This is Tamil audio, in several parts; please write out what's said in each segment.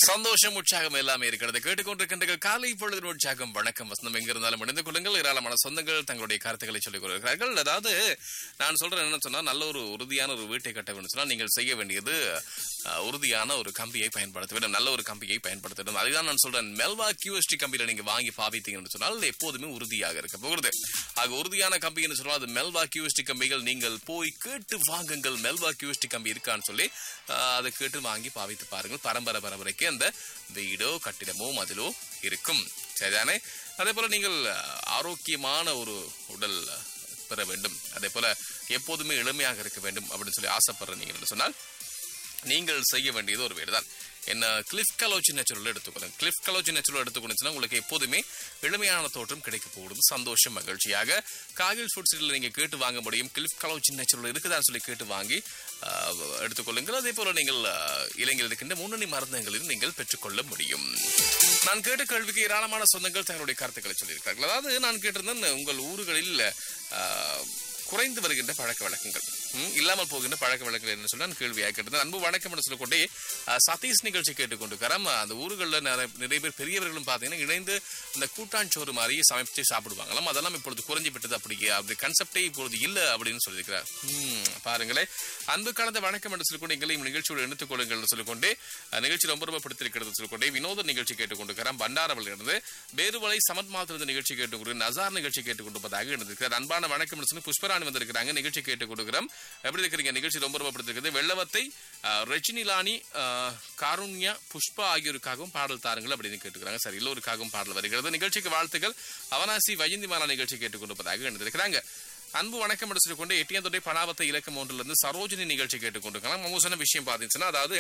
சந்தோஷம் உற்சாகம் எல்லாமே இருக்கிறது கேட்டுக்கொண்டிருக்கின்ற காலை பொழுது உற்சாகம் வணக்கம் வசந்தம் எங்க இருந்தாலும் இணைந்து கொள்ளுங்கள் ஏராளமான சொந்தங்கள் தங்களுடைய கருத்துக்களை சொல்லிக் கொள்கிறார்கள் அதாவது நான் சொல்றேன் என்ன சொன்னா நல்ல ஒரு உறுதியான ஒரு வீட்டை கட்ட வேண்டும் சொன்னா நீங்கள் செய்ய வேண்டியது அஹ், உறுதியான ஒரு கம்பியை பயன்படுத்த வேண்டும் நல்ல ஒரு கம்பியை பயன்படுத்த வேண்டும் அதுதான் நான் சொல்றேன் மெல்வா கியூஎஸ்டி கம்பியில நீங்க வாங்கி பாவித்தீங்கன்னு சொன்னால் அது எப்போதுமே உறுதியாக இருக்க போகிறது ஆக உறுதியான கம்பி என்று சொன்னால் அது மெல்வா கியூஎஸ்டி கம்பிகள் நீங்கள் போய் கேட்டு வாங்குங்கள் மெல்வா கியூஎஸ்டி கம்பி இருக்கான்னு சொல்லி அஹ், அதை கேட்டு வாங்கி பாவித்து பாருங்கள் பரம்பரை பரம்பரைக்கு அந்த வீடோ கட்டிடமோ மதிலோ இருக்கும் சரிதானே அதே போல நீங்கள் அஹ், ஆரோக்கியமான ஒரு உடல் அஹ், பெற வேண்டும் அதே போல எப்போதுமே எளிமையாக இருக்க வேண்டும் அப்படின்னு சொல்லி ஆசைப்படுற நீங்கள் என்று சொன்னால் நீங்கள் செய்ய வேண்டியது ஒரு வீடு தான் என்ன கிளிஃப் கலோச்சி நேச்சுரல் எடுத்துக்கொள்ளுங்க கிளிஃப் கலோச்சி நேச்சுரல் எடுத்துக்கொண்டுச்சுன்னா உங்களுக்கு எப்போதுமே எளிமையான தோற்றம் கிடைக்க போடும் சந்தோஷம் மகிழ்ச்சியாக காகில் ஃபுட்ஸில் நீங்கள் கேட்டு வாங்க முடியும் கிளிஃப் கலோச்சி நேச்சுரல் இருக்குதான்னு சொல்லி கேட்டு வாங்கி ஆஹ், எடுத்துக்கொள்ளுங்கள் அதே போல நீங்கள் ஆஹ், இலங்கையில் இருக்கின்ற முன்னணி மருந்தகங்களில் நீங்கள் பெற்றுக்கொள்ள முடியும் நான் கேட்ட கேள்விக்கு ஏராளமான சொந்தங்கள் தங்களுடைய கருத்துக்களை சொல்லியிருக்கார்கள் அதாவது நான் கேட்டிருந்தேன் உங்கள் ஊர்களில் ஆஹ், குறைந்து வருகின்ற பழக்க வழக்கங்கள் ம், இல்லாமல் போகின்ற பழக்க வழக்கங்கள் என்ன சொல்லி நான் கேள்வியாக கேட்டிருந்தேன் அன்பு வணக்கம் என்று சொல்லிக்கொண்டே அஹ், சதீஷ் நிகழ்ச்சி கேட்டுக்கொண்டிருக்கிறோம் அந்த ஊர்களில் நிறைய நிறைய பேர் பெரியவர்களும் பார்த்தீங்கன்னா இணைந்து இந்த கூட்டாஞ்சோறு மாதிரி சமைச்சு சாப்பிடுவாங்களாம் அதெல்லாம் இப்பொழுது குறைஞ்சு விட்டது அப்படி அப்படி கன்செப்டே இப்பொழுது இல்லை அப்படின்னு சொல்லியிருக்கிறார் ம், பாருங்களேன் அன்பு கலந்த வணக்கம் என்று சொல்லிக்கொண்டு எங்களையும் நிகழ்ச்சியோடு இணைத்துக் கொள்ளுங்கள் என்று சொல்லிக்கொண்டு அஹ், நிகழ்ச்சி ரொம்ப ரொம்ப பிடித்திருக்கிறது சொல்லிக்கொண்டே வினோத நிகழ்ச்சி கேட்டுக்கொண்டிருக்கிறோம் பண்டாரவல் இருந்து பேருவலை சமத் மாத்திருந்த நிகழ்ச்சி கேட்டுக்கொண்டு நசார் நிகழ்ச்சி கேட்டுக்கொண்டிருப்பதாக இருந்திருக்கிறார் அன்பான வணக்கம் என்று சொல்லி புஷ்பராணி வந்திருக்கிறாங்க நிகழ்ச்சி கேட்டுக்கொண்டிருக்கிறோம் எப்படி இருக்கிறீங்க நிகழ்ச்சி ரொம்ப ரொம்ப பிடித்திருக்கிறது வெள்ளவத்தை அஹ், ரஜினிலானி அஹ், காருண்யா புஷ்பா ஆகியோருக்காகவும் பாடல் தாருங்கள் அப்படின்னு கேட்டுக்கிறாங்க சரி எல்லோருக்காகவும் பாடல் வருகிறது நிகழ்ச்சிக்கு வாழ்த்துக்கள் அவனாசி வயந்திமாலா நிகழ்ச்சி கேட்டுக்கொண்டிருப்பதாக இருந்திருக்கிறாங்க அன்பு வணக்கம் என்று சொல்லிக்கொண்டு எட்டியந்தொடை பணாவத்தை இலக்கம் ஒன்றிலிருந்து சரோஜினி நிகழ்ச்சி கேட்டுக்கொண்டிருக்கலாம் அவங்க சொன்ன விஷயம் பார்த்தீங்கன்னா அதாவது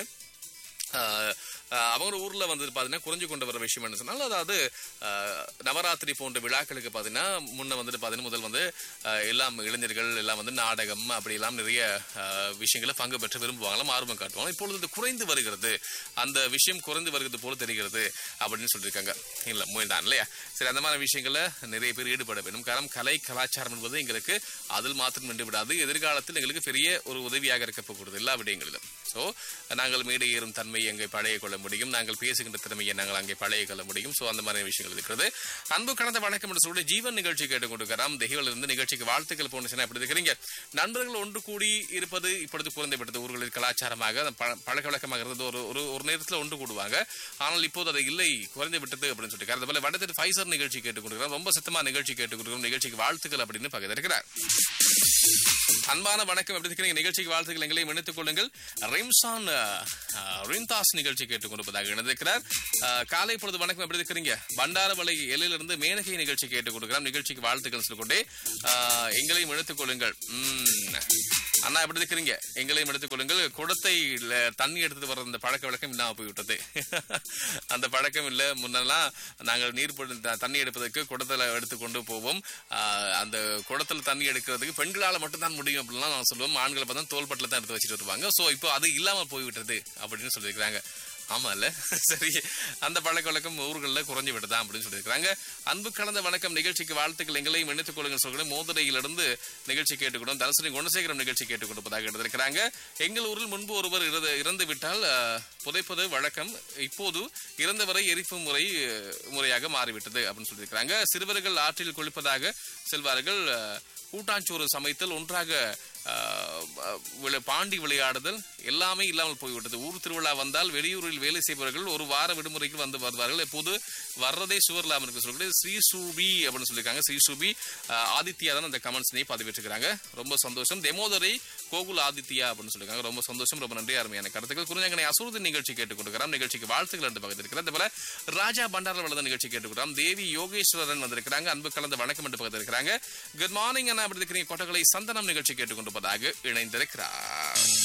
ஆஹ், ஆஹ், அவங்க ஊர்ல வந்து பாத்தீங்கன்னா குறைஞ்சு கொண்டு வர விஷயம் என்ன சொன்னால் அதாவது ஆஹ், நவராத்திரி போன்ற விழாக்களுக்கு பாத்தீங்கன்னா முன்ன வந்துட்டு பாத்தீங்கன்னா முதல் வந்து ஆஹ், எல்லாம் இளைஞர்கள் எல்லாம் வந்து நாடகம் அப்படி எல்லாம் நிறைய ஆஹ், விஷயங்களை பங்கு பெற்று விரும்புவாங்களாம் ஆர்வம் காட்டுவாங்க இப்பொழுது இது குறைந்து வருகிறது அந்த விஷயம் குறைந்து வருகிறது போல தெரிகிறது அப்படின்னு சொல்லியிருக்காங்க இல்ல முயல்தான் இல்லையா சரி அந்த மாதிரி விஷயங்கள்ல நிறைய பேர் ஈடுபட வேண்டும் காரணம் கலை கலாச்சாரம் என்பது எங்களுக்கு அதில் மாத்திரம் நின்று விடாது எதிர்காலத்தில் எங்களுக்கு பெரிய ஒரு உதவியாக இருக்க போகிறது எல்லா விடயங்களிலும் ஸோ நாங்கள் மேடை ஏறும் தன்மை அங்கே பழைய கொள்ள முடியும் நாங்கள் பேசுகின்ற திறமையை நாங்கள் அங்கே பழைய கொள்ள முடியும் ஸோ அந்த மாதிரி விஷயங்கள் இருக்கிறது அன்பு கடந்த வணக்கம் என்று சொல்லி ஜீவன் நிகழ்ச்சி கேட்டுக்கொண்டிருக்கிறோம் தெய்வல் இருந்து நிகழ்ச்சிக்கு வாழ்த்துக்கள் போனுச்சுன்னா எப்படி இருக்கிறீங்க நண்பர்கள் ஒன்று கூடி இருப்பது இப்பொழுது குறைந்து விட்டது ஊர்களில் கலாச்சாரமாக அது பழ- பழக்க வழக்கமாக இருந்தது ஒரு ஒரு ஒரு நேரத்தில் ஒன்று கூடுவாங்க ஆனால் இப்போது அது இல்லை குறைந்து விட்டது அப்படின்னு சொல்லிட்டு அதே போல வடத்திட்டு ஃபைசர் நிகழ்ச்சி கேட்டுக்கொண்டிருக்கிறோம் ரொம்ப சத்தமா நிகழ்ச்சி கேட்டுக்கொண்டிருக்கிறோம் நிகழ்ச்சிக்கு வாழ்த்துக்கள் அப்படின்னு பகிர்ந்திருக்கிறார் அன்பான வணக்கம் எப்படி இருக்கிறீங்க நிகழ்ச்சிக்கு வாழ்த்துக்கள் எங்களையும் இணைத்துக் கொள்ளுங்கள் ரிம்சான் அஹ், அஹ், ரிந்தாஸ் நிகழ்ச்சி கேட்டுக்கொண்டிருப்பதாக இணைந்திருக்கிறார் அஹ், காலை பொழுது வணக்கம் எப்படி இருக்கிறீங்க பண்டாரவளை எல்லையிலிருந்து மேனகை நிகழ்ச்சி கேட்டுக் கொடுக்கிறோம் நிகழ்ச்சிக்கு வாழ்த்துக்கள் சொல்லிக்கொண்டே அஹ், எங்களையும் எடுத்துக் கொள்ளுங்கள் உம், அண்ணா எப்படி இருக்கிறீங்க எங்களையும் எடுத்துக் கொள்ளுங்கள் குடத்தை இல்ல, தண்ணி எடுத்துட்டு வர அந்த பழக்க வழக்கம் இல்லாம போய்விட்டது அந்த பழக்கம் இல்ல முன்னெல்லாம் நாங்கள் நீர் பொ- த- தண்ணி எடுப்பதற்கு குடத்துல எடுத்துக்கொண்டு போவோம் ஆஹ் அந்த குடத்துல தண்ணி எடுக்கிறதுக்கு பெண்களால மட்டும்தான் முடியும் அப்படிலாம் நான் சொல்லுவோம் ஆண்களை பார்த்தா தோள்பட்டில தான் எடுத்து வச்சுட்டு வருவாங்க சோ இப்போ அது இல்லாம போய்விட்டது அப்படின்னு சொல்லியிருக்கிறாங்க ஆமால சரி அந்த பழக்க வழக்கம் ஊர்களில் குறைஞ்சு விடுதா அப்படின்னு சொல்லியிருக்காங்க அன்பு கலந்த வணக்கம் நிகழ்ச்சிக்கு வாழ்த்துக்கள் எங்களையும் இணைத்துக் கொள்ளுங்க சொல்கிறேன் மோதுரையிலிருந்து நிகழ்ச்சி கேட்டுக்கொண்டோம் தலசரி குணசேகரம் நிகழ்ச்சி கேட்டுக்கொண்டிருப்பதாக எடுத்திருக்கிறாங்க எங்கள் ஊரில் முன்பு ஒருவர் இறந்து இறந்து விட்டால் அஹ், புதைப்பது வழக்கம் இப்போது இறந்தவரை எரிப்பு முறை அஹ், முறையாக மாறிவிட்டது அப்படின்னு சொல்லியிருக்கிறாங்க சிறுவர்கள் ஆற்றில் குளிப்பதாக செல்வார்கள் அஹ், கூட்டாஞ்சோறு சமைத்தல் ஒன்றாக ஆஹ், விளை- பாண்டி விளையாடுதல் எல்லாமே இல்லாமல் போய்விட்டது ஊர் திருவிழா வந்தால் வெளியூரில் வேலை செய்பவர்கள் ஒரு வார விடுமுறைக்கு வந்து வருவார்கள் இப்போது வர்றதே சுவர் இல்லாமல் இருக்கு சொல்லிட்டு ஸ்ரீ சூபி அப்படின்னு சொல்லியிருக்காங்க ஸ்ரீ சூபி ஆஹ், ஆதித்யா தான் அந்த கமெண்ட்ஸ்னையும் பதிவிட்டிருக்கிறாங்க ரொம்ப சந்தோஷம் தெமோதரை கோகுல் ஆதித்யா அப்படின்னு சொல்லியிருக்காங்க ரொம்ப சந்தோஷம் ரொம்ப நன்றி அருமையான கருத்துக்கள் குறிஞ்சங்கனை அசுரதி நிகழ்ச்சி கேட்டுக்கொண்டிருக்கிறோம் நிகழ்ச்சிக்கு வாழ்த்துக்கள் என்று பகிர்ந்திருக்கிறார் அதே போல ராஜா பண்டார வளர்ந்த நிகழ்ச்சி கேட்டுக்கொண்டாம் தேவி யோகேஸ்வரன் வந்திருக்கிறாங்க அன்பு கலந்த வணக்கம் என்று பகிர்ந்திருக்கிறாங்க குட் மார்னிங் அண்ணா அப்படி இருக்கிறீங்க கொட்டகளை சந்தனம் நிகழ்ச்சி கேட்டுக்கொண்டிருப்பதாக இணைந்திருக்கிறார்